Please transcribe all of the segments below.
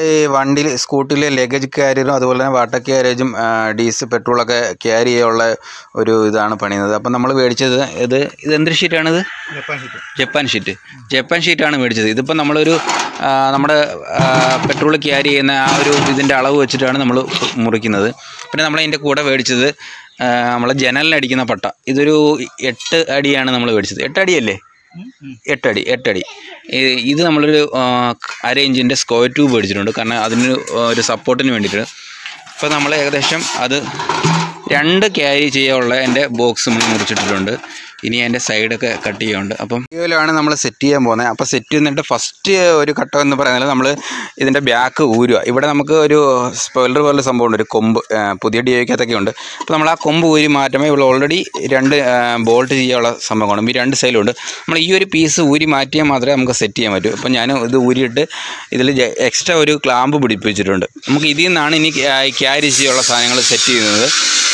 ഈ വണ്ടിയിൽ സ്കൂട്ടിയിൽ ലഗേജ് ക്യാരിയറും അതുപോലെ തന്നെ വാട്ടർ ക്യാരേജും ഡീസൽ പെട്രോളൊക്കെ ക്യാരി ചെയ്യാനുള്ള ഒരു ഇതാണ് പണിയുന്നത് അപ്പം നമ്മൾ മേടിച്ചത് ഇത് ഇത് എന്തൊരു ഷീറ്റാണിത് Japan hit Japan sheet Japan ഷീറ്റാണ് മേടിച്ചത് ഇതിപ്പോൾ നമ്മളൊരു ആ, നമ്മുടെ പെട്രോൾ ക്യാരി ചെയ്യുന്ന ആ ഒരു ഇതിൻ്റെ അളവ് വെച്ചിട്ടാണ് നമ്മൾ മുറിക്കുന്നത് പിന്നെ നമ്മൾ ഇതിൻ്റെ കൂടെ മേടിച്ചത് ആ, നമ്മളെ ജനലിനടിക്കുന്ന പട്ട ഇതൊരു എട്ട് അടിയാണ് നമ്മൾ മേടിച്ചത് എട്ട് അടിയല്ലേ എട്ടടി എട്ടടി ഈ- ഇത് നമ്മളൊരു ആ, അര ഇഞ്ചിൻ്റെ സ്ക്വയർ ട്യൂബ് മേടിച്ചിട്ടുണ്ട് കാരണം അതിന് ഒരു സപ്പോർട്ടിന് വേണ്ടിയിട്ട് അപ്പോൾ നമ്മൾ ഏകദേശം അത് രണ്ട് ക്യാരി ചെയ്യാനുള്ള എൻ്റെ ബോക്സ് നമ്മൾ മുറിച്ചിട്ടിട്ടുണ്ട് ഇനി അതിൻ്റെ സൈഡൊക്കെ കട്ട് ചെയ്യാനുണ്ട് അപ്പം ഇതിലാണ് നമ്മൾ സെറ്റ് ചെയ്യാൻ പോകുന്നത് അപ്പോൾ സെറ്റ് ചെയ്യുന്നിട്ട് ഫസ്റ്റ് ഒരു ഘട്ടം എന്ന് പറയുന്നത് നമ്മൾ ഇതിൻ്റെ ബാക്ക് ഊരുക ഇവിടെ നമുക്ക് ഒരു സ്പോയിലർ പോലെ സംഭവമുണ്ട് ഒരു കൊമ്പ് ആ, പുതിയ ഡി ഒക്കകത്തൊക്കെ ഉണ്ട് അപ്പോൾ നമ്മൾ ആ കൊമ്പ് ഊരി മാറ്റുമ്പോൾ ഇവിടെ ഓൾറെഡി രണ്ട് ബോൾട്ട് ചെയ്യാനുള്ള സംഭവമാണ് ഈ രണ്ട് സൈഡിലുണ്ട് നമ്മൾ ഈ ഒരു പീസ് ഊരി മാറ്റിയാൽ മാത്രമേ നമുക്ക് സെറ്റ് ചെയ്യാൻ പറ്റൂ അപ്പോൾ ഞാൻ ഇത് ഊരിയിട്ട് ഇതിൽ എക്സ്ട്രാ ഒരു ക്ലാമ്പ് പിടിപ്പിച്ചിട്ടുണ്ട് നമുക്ക് ഇതിൽ നിന്നാണ് ഇനി ക്യാരി ചെയ്യാനുള്ള സാധനങ്ങൾ സെറ്റ് ചെയ്യുന്നത്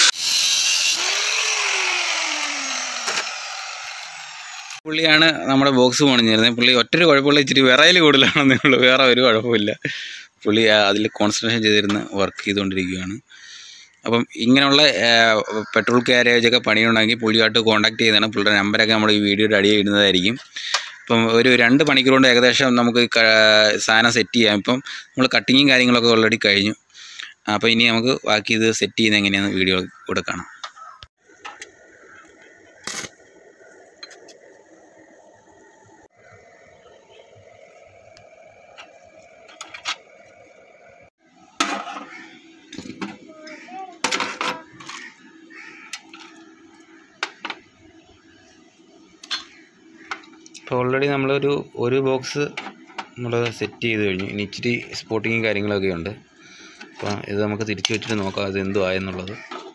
പുള്ളിയാണ് നമ്മുടെ ബോക്സ് പണിഞ്ഞിരുന്നത് പുള്ളി ഒറ്റൊരു കുഴപ്പമില്ല ഇച്ചിരി വിറയിൽ കൂടുതലാണെന്നേ ഉള്ളൂ വേറെ ഒരു കുഴപ്പമില്ല പുള്ളി അതിൽ കോൺസെൻട്രേഷൻ ചെയ്തിരുന്ന് വർക്ക് ചെയ്തുകൊണ്ടിരിക്കുകയാണ് അപ്പം ഇങ്ങനെയുള്ള പെട്രോൾ ക്യാരേജൊക്കെ പണിയുണ്ടെങ്കിൽ പുള്ളിയായിട്ട് കോൺടാക്ട് ചെയ്താണ് പുള്ളിയുടെ നമ്പരൊക്കെ നമ്മൾ ഈ വീഡിയോയുടെ അടിയിൽ ഇടുന്നതായിരിക്കും ഇപ്പം ഒരു രണ്ട് മണിക്കൂർ കൊണ്ട് ഏകദേശം നമുക്ക് ഈ ക- സാധനം സെറ്റ് ചെയ്യാം ഇപ്പം നമ്മൾ കട്ടിങ്ങും കാര്യങ്ങളൊക്കെ ഓൾറെഡി കഴിഞ്ഞു അപ്പോൾ ഇനി നമുക്ക് ബാക്കി ഇത് സെറ്റ് ചെയ്യുന്നത് എങ്ങനെയാണെന്ന് വീഡിയോ കൂടെ കാണാം ഇപ്പോൾ ഓൾറെഡി നമ്മളൊരു ഒരു ബോക്സ് നമ്മൾ സെറ്റ് ചെയ്ത് കഴിഞ്ഞു ഇനി ഇച്ചിരി സ്പോട്ടിങ്ങും കാര്യങ്ങളൊക്കെ ഉണ്ട് അപ്പോൾ ഇത് നമുക്ക് തിരിച്ചു വെച്ചിട്ട് നോക്കാം അത് എന്തോ ആയെന്നുള്ളത്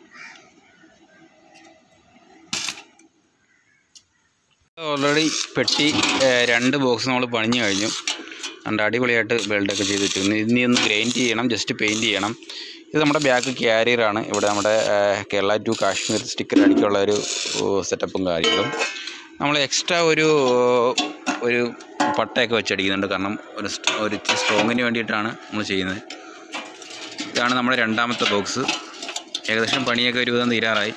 ഓൾറെഡി പെട്ടി ഏഹ്, രണ്ട് ബോക്സ് നമ്മൾ പണിഞ്ഞു കഴിഞ്ഞു രണ്ട് അടിപൊളിയായിട്ട് വെൽഡൊക്കെ ചെയ്ത് വെച്ചിരുന്നു ഇനി ഒന്ന് ഗ്രൈൻഡ് ചെയ്യണം ജസ്റ്റ് പെയിൻറ്റ് ചെയ്യണം ഇത് നമ്മുടെ ബാക്ക് ക്യാരിയറാണ് ഇവിടെ നമ്മുടെ ഏഹ്, കേരള ടു കാശ്മീർ സ്റ്റിക്കർ അടിക്കാനുള്ള ഒരു സെറ്റപ്പും കാര്യങ്ങളും നമ്മൾ എക്സ്ട്രാ ഒരു ഒരു പട്ടയൊക്കെ വെച്ചടിക്കുന്നുണ്ട് കാരണം ഒരു സ്റ്റ്- ഒരു സ്ട്രോങ്ങിന് വേണ്ടിയിട്ടാണ് നമ്മൾ ചെയ്യുന്നത് ഇതാണ് നമ്മുടെ രണ്ടാമത്തെ ബോക്സ് ഏകദേശം പണിയൊക്കെ ഒരുവിധം തീരാറായി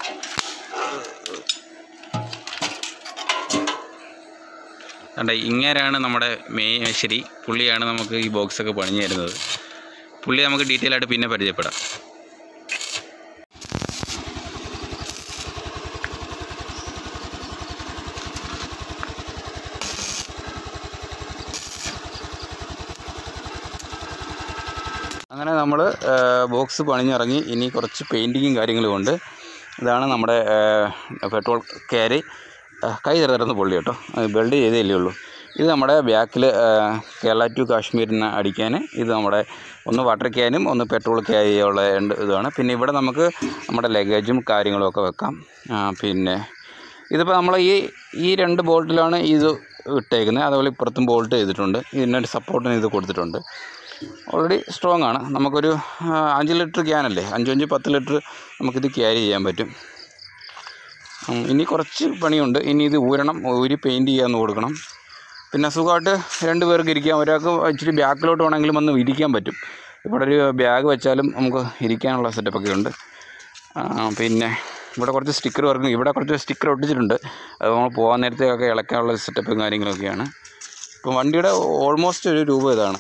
കണ്ട ഇങ്ങനെയാണ് നമ്മുടെ മേശരി പുള്ളിയാണ് നമുക്ക് ഈ ബോക്സൊക്കെ പണിഞ്ഞു തരുന്നത് പുള്ളി നമുക്ക് ഡീറ്റെയിൽ ആയിട്ട് പിന്നെ പരിചയപ്പെടാം അങ്ങനെ നമ്മൾ ബോക്സ് പണിഞ്ഞിറങ്ങി ഇനി കുറച്ച് പെയിൻറ്റിങ്ങും കാര്യങ്ങളും ഉണ്ട് ഇതാണ് നമ്മുടെ പെട്രോൾ ക്യാരി കൈ തിരഞ്ഞെടുത്ത പൊള്ളി കേട്ടോ ബെൽഡ് ചെയ്തേ ഇല്ലേ ഉള്ളൂ ഇത് നമ്മുടെ ബാക്കിൽ കേരള ടു കാശ്മീരിന് അടിക്കാൻ ഇത് നമ്മുടെ ഒന്ന് വാട്ടർ ക്യാനും ഒന്ന് പെട്രോൾ ക്യാരിയുള്ള രണ്ട് ഇതാണ് പിന്നെ ഇവിടെ നമുക്ക് നമ്മുടെ ലഗേജും കാര്യങ്ങളും ഒക്കെ വെക്കാം ആ, പിന്നെ ഇതിപ്പോൾ നമ്മൾ ഈ ഈ രണ്ട് ബോൾട്ടിലാണ് ഇത് ഇട്ടേക്കുന്നത് അതുപോലെ ഇപ്പുറത്തും ബോൾട്ട് ചെയ്തിട്ടുണ്ട് ഇതിനൊരു സപ്പോർട്ടിന് ഇത് കൊടുത്തിട്ടുണ്ട് ഓൾറെഡി സ്ട്രോങ് ആണ് നമുക്കൊരു ആ, അഞ്ച് ലിറ്റർ ക്യാനല്ലേ അഞ്ച് അഞ്ച് പത്ത് ലിറ്റർ നമുക്കിത് ക്യാരി ചെയ്യാൻ പറ്റും ഉം, ഇനി കുറച്ച് പണിയുണ്ട് ഇനി ഇത് ഊരണം ഊരി പെയിൻറ്റ് ചെയ്യാന്ന് കൊടുക്കണം പിന്നെ സുഖമായിട്ട് രണ്ട് പേർക്ക് ഇരിക്കാം ഒരാൾക്ക് ഇച്ചിരി ബാക്കിലോട്ട് വേണമെങ്കിലും വന്ന് ഇരിക്കാൻ പറ്റും ഇവിടെ ഒരു ബാഗ് വെച്ചാലും നമുക്ക് ഇരിക്കാനുള്ള സെറ്റപ്പൊക്കെ ഉണ്ട് ആ, പിന്നെ ഇവിടെ കുറച്ച് സ്റ്റിക്കർ വർക്ക് ഇവിടെ കുറച്ച് സ്റ്റിക്കർ ഒട്ടിച്ചിട്ടുണ്ട് അത് നമ്മൾ പോകാൻ നേരത്തേക്കൊക്കെ ഇളക്കാനുള്ള സെറ്റപ്പും കാര്യങ്ങളൊക്കെയാണ് ഇപ്പം വണ്ടിയുടെ ഓൾമോസ്റ്റ് ഒരു രൂപ ഇതാണ്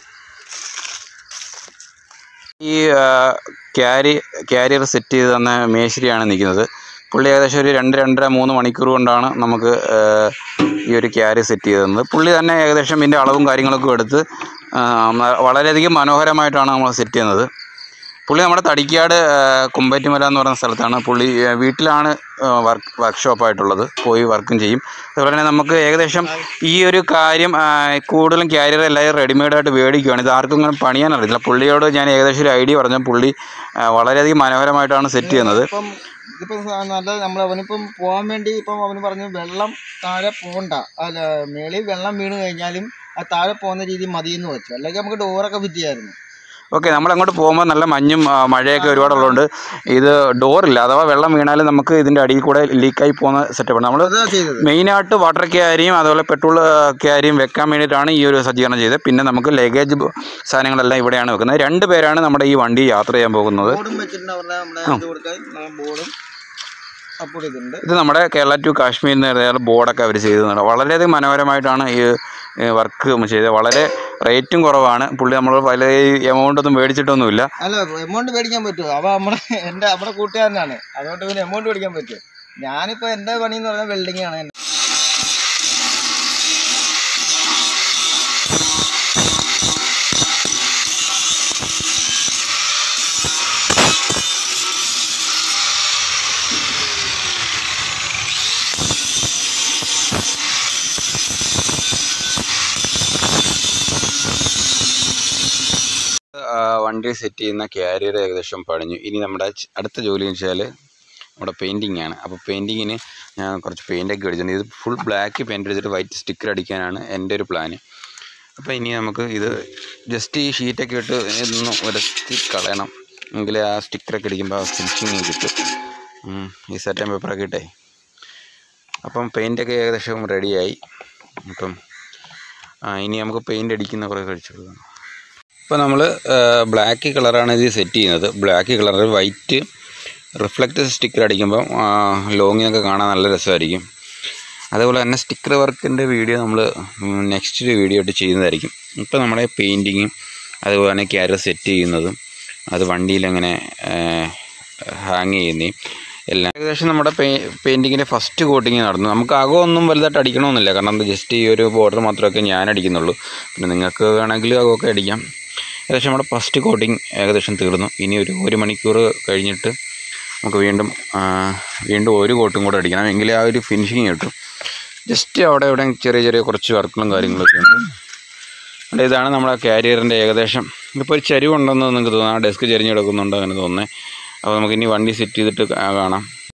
ഈ ക്യാരി ക്യാരിയർ സെറ്റ് ചെയ്ത് തന്ന മേശരിയാണ് നിൽക്കുന്നത് പുള്ളി ഏകദേശം ഒരു രണ്ട് രണ്ടര മൂന്ന് മണിക്കൂർ കൊണ്ടാണ് നമുക്ക് ആ, ഈ ഒരു ക്യാരി സെറ്റ് ചെയ്ത് തന്നത് പുള്ളി തന്നെ ഏകദേശം ഇതിൻ്റെ അളവും കാര്യങ്ങളൊക്കെ എടുത്ത് ആ, മ- വളരെയധികം മനോഹരമായിട്ടാണ് നമ്മൾ സെറ്റ് ചെയ്യുന്നത് പുള്ളി നമ്മുടെ തടിക്കാട് ആ, കുമ്പേറ്റുമല എന്ന് പറയുന്ന സ്ഥലത്താണ് പുള്ളി ആ, വീട്ടിലാണ് വർക്ക് വർക്ക്ഷോപ്പായിട്ടുള്ളത് പോയി വർക്കും ചെയ്യും അതുപോലെ തന്നെ നമുക്ക് ഏകദേശം ഈ ഒരു കാര്യം ആ, കൂടുതലും ക്യാരിയർ എല്ലാവരും റെഡിമെയ്ഡായിട്ട് മേടിക്കുകയാണ് ഇത് ആർക്കും ഇങ്ങനെ പണിയാൻ അറിയില്ല പുള്ളിയോട് ഞാൻ ഏകദേശം ഒരു ഐഡിയ പറഞ്ഞു പുള്ളി ആ, വളരെയധികം മനോഹരമായിട്ടാണ് സെറ്റ് ചെയ്യുന്നത് ഇപ്പം ഇതിപ്പം നല്ല നമ്മൾ അവനിപ്പം പോകാൻ വേണ്ടി ഇപ്പം അവന് പറഞ്ഞു വെള്ളം താഴെ പോകണ്ട അല്ല മേളിൽ വെള്ളം വീണ് കഴിഞ്ഞാലും ആ താഴെ പോകുന്ന രീതി മതിയെന്ന് വെച്ചു അല്ലെങ്കിൽ നമുക്ക് ഡോറൊക്കെ ഫിറ്റ് ചെയ്യായിരുന്നു ഓക്കെ നമ്മൾ അങ്ങോട്ട് പോകുമ്പോൾ നല്ല മഞ്ഞും ആ, മഴയൊക്കെ ഒരുപാടുള്ളതുകൊണ്ട് ഇത് ഡോറില്ല അഥവാ വെള്ളം വീണാലും നമുക്ക് ഇതിൻ്റെ അടിയിൽ കൂടെ ലീക്കായി പോകുന്ന സെറ്റപ്പാണ് നമ്മൾ അതാ ചെയ്തത് മെയിനായിട്ട് വാട്ടർ ക്യാരിയും അതുപോലെ പെട്രോൾ ക്യാരിയും വെക്കാൻ വേണ്ടിയിട്ടാണ് ഈ ഒരു സജ്ജീകരണം ചെയ്തത് പിന്നെ നമുക്ക് ലഗേജ് സാധനങ്ങളെല്ലാം ഇവിടെയാണ് വെക്കുന്നത് രണ്ട് പേരാണ് നമ്മുടെ ഈ വണ്ടി യാത്ര ചെയ്യാൻ പോകുന്നത് ബോർഡും വെച്ചിട്ടുണ്ട് അവരുടെ നമ്മുടെ ഇത് കൊടുക്കാൻ ബോർഡും സപ്പോർട്ട് ചെയ്തിട്ടുണ്ട് ഇത് നമ്മുടെ കേരള ടു കാശ്മീർ എന്ന് പറഞ്ഞാൽ ബോർഡൊക്കെ അവർ ചെയ്തതാണ് വളരെയധികം മനോഹരമായിട്ടാണ് ഈ വർക്ക് ചെയ്തത് വളരെ റേറ്റും കുറവാണ് പുള്ളി നമ്മൾ പല എമൗണ്ട് ഒന്നും മേടിച്ചിട്ടൊന്നുമില്ല അല്ല എമൗണ്ട് മേടിക്കാൻ പറ്റുമോ അവ നമ്മുടെ എൻ്റെ നമ്മുടെ കൂട്ടുകാരനാണ് അതുകൊണ്ട് പിന്നെ എമൗണ്ട് മേടിക്കാൻ പറ്റുമോ ഞാനിപ്പോൾ എൻ്റെ പണി എന്ന് പറഞ്ഞാൽ വെൽഡിംഗ് ആണ് ആ, വണ്ടി സെറ്റ് ചെയ്യുന്ന ക്യാരിയർ ഏകദേശം പണിഞ്ഞു ഇനി നമ്മുടെ ച- അടുത്ത ജോലി എന്ന് വെച്ചാൽ നമ്മുടെ പെയിൻറ്റിങ് ആണ് അപ്പോൾ പെയിൻറ്റിങ്ങിന് ഞാൻ കുറച്ച് പെയിൻ്റൊക്കെ അടിച്ചിട്ടുണ്ട് ഇത് ഫുൾ ബ്ലാക്ക് പെയിൻ്റ് അടിച്ചിട്ട് വൈറ്റ് സ്റ്റിക്കർ അടിക്കാനാണ് എൻ്റെ ഒരു പ്ലാന് അപ്പോൾ ഇനി നമുക്ക് ഇത് ജസ്റ്റ് ഈ ഷീറ്റൊക്കെ ഇട്ട് ഒന്ന് ഉരത്തി കളയണം എങ്കിലേ ആ സ്റ്റിക്കറൊക്കെ അടിക്കുമ്പോൾ ആ ഫിനിഷിങ് കിട്ടും ഉം, ഈ സെറ്റൻ പേപ്പറൊക്കെ ഇട്ടേ അപ്പം പെയിൻ്റൊക്കെ ഏകദേശം റെഡിയായി അപ്പം ആ, ഇനി നമുക്ക് പെയിൻ്റ് അടിക്കുന്ന കുറേ കഴിച്ചു കൊടുക്കണം ഇപ്പോൾ നമ്മൾ ബ്ലാക്ക് കളറാണ് ഇത് സെറ്റ് ചെയ്യുന്നത് ബ്ലാക്ക് കളറിൽ വൈറ്റ് റിഫ്ലക്റ്റ് സ്റ്റിക്കർ അടിക്കുമ്പോൾ ലോങ്ങിനൊക്കെ കാണാൻ നല്ല രസമായിരിക്കും അതേപോലെ തന്നെ സ്റ്റിക്കർ വർക്കിൻ്റെ വീഡിയോ നമ്മൾ നെക്സ്റ്റ് ഒരു വീഡിയോ ആയിട്ട് ചെയ്യുന്നതായിരിക്കും ഇപ്പോൾ നമ്മുടെ പെയിൻറ്റിങ്ങും അതുപോലെ തന്നെ ക്യാരർ സെറ്റ് ചെയ്യുന്നതും അത് വണ്ടിയിലെങ്ങനെ ഹാങ് ചെയ്യുന്നതും എല്ലാം ഏകദേശം നമ്മുടെ പെ പെയിൻറ്റിങ്ങിൻ്റെ ഫസ്റ്റ് കോട്ടിങ് നടന്നു നമുക്ക് അകമൊന്നും വലുതായിട്ട് അടിക്കണമെന്നില്ല കാരണം ജസ്റ്റ് ഈ ഒരു ബോർഡർ മാത്രമൊക്കെ ഞാൻ അടിക്കുന്നുള്ളൂ പിന്നെ നിങ്ങൾക്ക് വേണമെങ്കിൽ അകമൊക്കെ അടിക്കാം ഏകദേശം നമ്മുടെ ഫസ്റ്റ് കോട്ടിങ് ഏകദേശം തീർന്നു ഇനി ഒരു ഒരു മണിക്കൂർ കഴിഞ്ഞിട്ട് നമുക്ക് വീണ്ടും ആ, വീണ്ടും ഒരു കോട്ടും കൂടെ അടിക്കണം എങ്കിലേ ആ ഒരു ഫിനിഷിങ് കിട്ടും ജസ്റ്റ് അവിടെ ഇവിടെ ചെറിയ ചെറിയ കുറച്ച് വർക്കുകളും കാര്യങ്ങളൊക്കെ ഉണ്ട് അവിടെ ഇതാണ് നമ്മുടെ കാരിയറിൻ്റെ ഏകദേശം ഇപ്പോൾ ഒരു ചരിവുണ്ടെന്ന് നിങ്ങൾക്ക് തോന്നാം ആ ഡെസ്ക് ചരിഞ്ഞ് കിടക്കുന്നുണ്ട് അങ്ങനെ തോന്നുന്നത് അപ്പോൾ നമുക്ക് ഇനി വണ്ടി സെറ്റ് ചെയ്തിട്ട് കാ- കാണാം